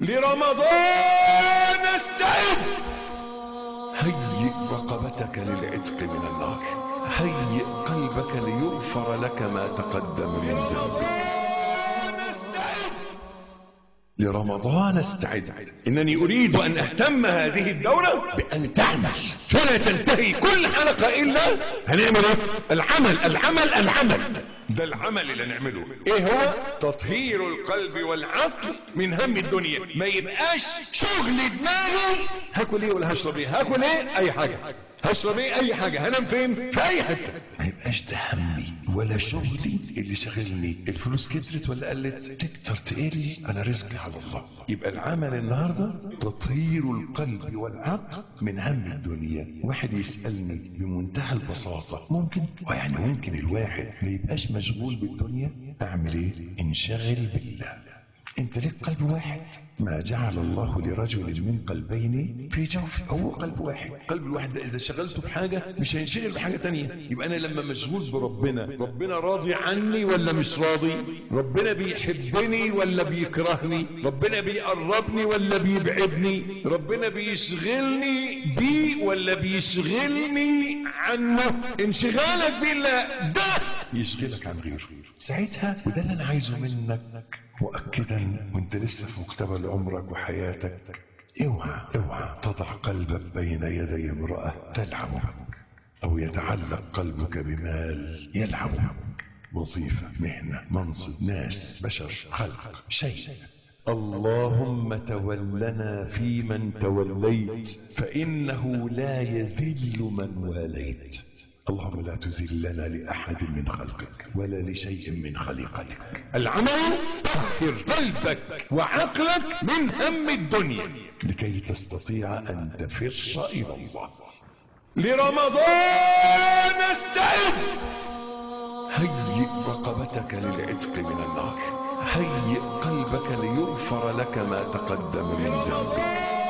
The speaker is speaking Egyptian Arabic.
لرمضان استعد هيئ رقبتك للعتق من النار هيئ قلبك ليغفر لك ما تقدم من ذنبك لرمضان استعد إنني أريد أن أهتم هذه الدورة بأن تعمل فلا تنتهي كل حلقة إلا هنعمل إيه؟ العمل العمل العمل ده العمل اللي نعمله ايه هو تطهير القلب والعقل من هم الدنيا ما يبقاش شغل دماغي هاكل ايه ولا هشرب ايه هاكل ايه اي حاجه هشرب ايه اي حاجه هنام فين في اي حته ما يبقاش ده همي ولا شغلي اللي شاغلني الفلوس كترت ولا قلت تكتر تقل انا رزقي على الله يبقى العمل النهارده تطهير القلب والعقل من هم الدنيا واحد يسالني بمنتهى البساطه ممكن ويعني ممكن الواحد ما يبقاش مشغول بالدنيا اعمل ايه انشغل بالله انت ليك قلب واحد ما جعل الله لرجل من قلبين في جوفه هو قلب واحد قلب الواحد ده اذا شغلته بحاجه مش هينشغل بحاجه تانية يبقى انا لما مشغول بربنا ربنا راضي عني ولا مش راضي ربنا بيحبني ولا بيكرهني ربنا بيقربني ولا بيبعدني ربنا بيشغلني بيه ولا بيشغلني عنه انشغالك بالله ده يشغلك عن غيره ساعتها وده اللي انا عايزه منك مؤكدا وانت لسه في مقتبل عمرك وحياتك اوعى اوعى تضع قلبك بين يدي امرأة تلعبك او يتعلق قلبك بمال يلعبك وظيفة مهنة منصب ناس بشر خلق شيء اللهم تولنا فيمن توليت فإنه لا يذل من واليت اللهم لا تذلنا لأحد من خلقك ولا لشيء من خليقتك العمل طهر قلبك وعقلك من هم الدنيا لكي تستطيع أن تفر إلى الله لرمضان استعد هيئ رقبتك للعتق من النار هيئ قلبك ليغفر لك ما تقدم من ذنبك